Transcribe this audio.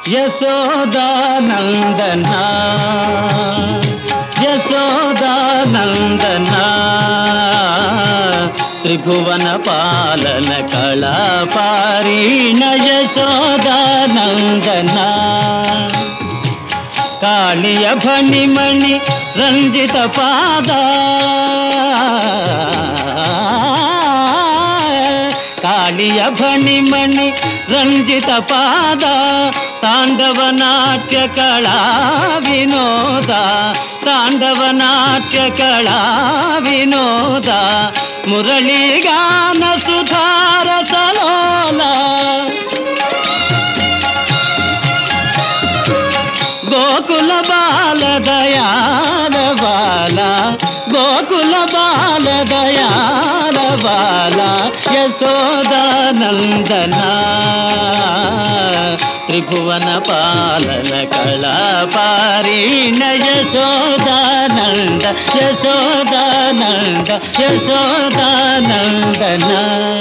యశోదానందన యశోదానందన త్రిభువన పాలన కళాపారీణ యశోదానందన కాళియ భణిమణి రంజిత పాద కాళియ భణిమణి రంజిత పాద తాండవ నాట్య కళా వినోద తాండవ నాట్య కళా వినోద మురళీగాన సుధారసలోల గోకుల బాల దయాల బాల గోకుల బాల దయాల బాల యశోదానందన త్రిభువన పాలన కళా పారీణ యశోదానంద యశోదానంద యశోదానందన